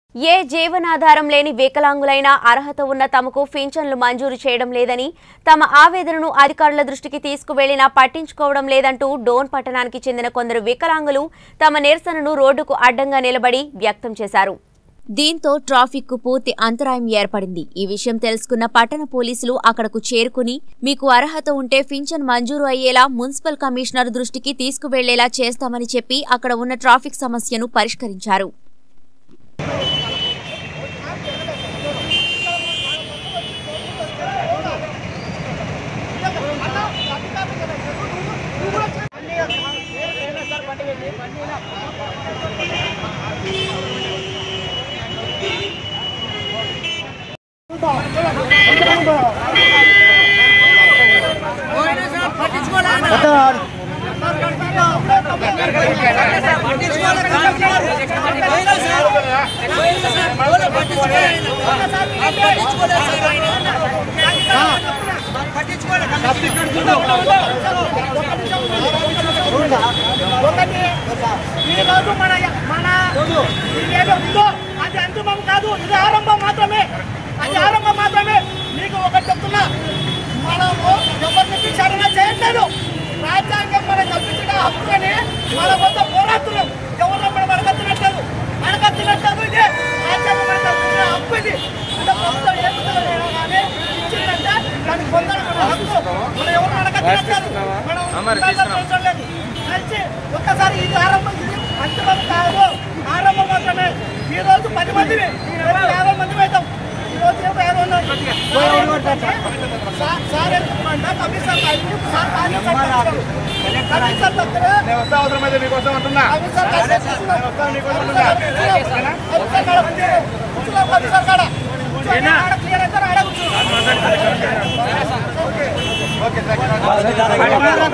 ఏ జీవనాధారం లేని వికలాంగులైనా అర్హత ఉన్న తమకు పింఛన్లు మంజూరు చేయడం లేదని తమ ఆవేదనను అధికారుల దృష్టికి తీసుకువెళ్లినా పట్టించుకోవడం లేదంటూ డోన్ పట్టణానికి చెందిన కొందరు వికలాంగులు తమ నిరసనను రోడ్డుకు అడ్డంగా నిలబడి వ్యక్తం చేశారు దీంతో ట్రాఫిక్ కు పూర్తి అంతరాయం ఏర్పడింది ఈ విషయం తెలుసుకున్న పట్టణ పోలీసులు అక్కడకు చేరుకుని మీకు అర్హత ఉంటే పింఛన్ మంజూరు అయ్యేలా మున్సిపల్ కమిషనర్ దృష్టికి తీసుకువెళ్లేలా చేస్తామని చెప్పి అక్కడ ఉన్న ట్రాఫిక్ సమస్యను పరిష్కరించారు ఒకటి ఈ రోజు మన మన ఏదో ఉందో అది అంతిమం కాదు ఇది ఆరంభం మాత్రమే అది ఆరంభం మాత్రమే మీకు ఒకటి చెప్తున్నా మనము ఎవరిని విచారణ చేయట్లేదు రాజ్యాంగం మనం కల్పించిన హక్కుని మన వద్ద పోరాడుతున్నాం ఎవరు మనం అడగత్తినట్లేదు అడగత్తినట్లేదు ఇది రాజ్యాంగం మనం కల్పించిన హక్కు ఇది అంటే ప్రభుత్వం ఏ విధంగా అయినా కానీ ఇచ్చిందంటే దాన్ని పొందడం మన హక్కు మనం ఎవరు అడగత్తినట్లేదు మనం అవసరం లేదు కలిసి ఒక్కసారి ఇది ఆరంభం ఇది అంతిమం కాదు ఆరంభం మాత్రమే ఈ రోజు పది మందిని రేపు యాభై మంది అవుతాం ఈ రోజు రేపు యాభై ఉన్నాయి సార్- సార్ ఎందుకంటే కమిషనర్ గారికి సార్ కమిషనర్ కమిషనర్ దగ్గర నేను వస్తా అవసరమైతే నీకోసం అంటున్నా కమిషనర్ గారు నేను వస్తా నీకోసం అంటున్నా కమిషనర్ కాడ కూర్చో. కూర్చో, కమిషనర్ కాడ. కూర్చోండి, ఆడ క్లియర్ అయితే ఆడ కూర్చో. ఓకే థ్యాంక్ యూ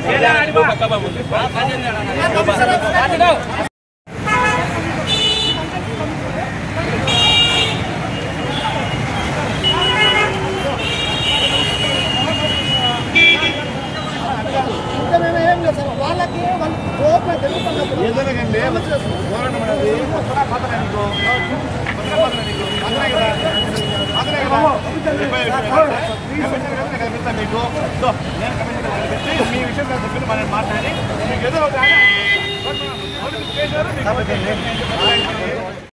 ఇంకా మేము ఏం లేదు సార్. వాళ్ళకి వాళ్ళు ఓపెన్ తెలుగుతున్నప్పుడు ఏదోనండి గవర్నమెంట్ మనది కొత్తగా పాతనే నీకు కొత్తగా పాతనే నీకు పాతనే కదా పాతనే కదా డెబ్బై కమిషనర్ గారిని కనిపిస్తా మీకు సో నేను కమిషనర్ గారిని కనిపించి మీ విషయం నేను చెప్పి మనం మాట్లాడి మీకు ఏదో ఒక ఆయన నోటిఫికేషన్ మీకు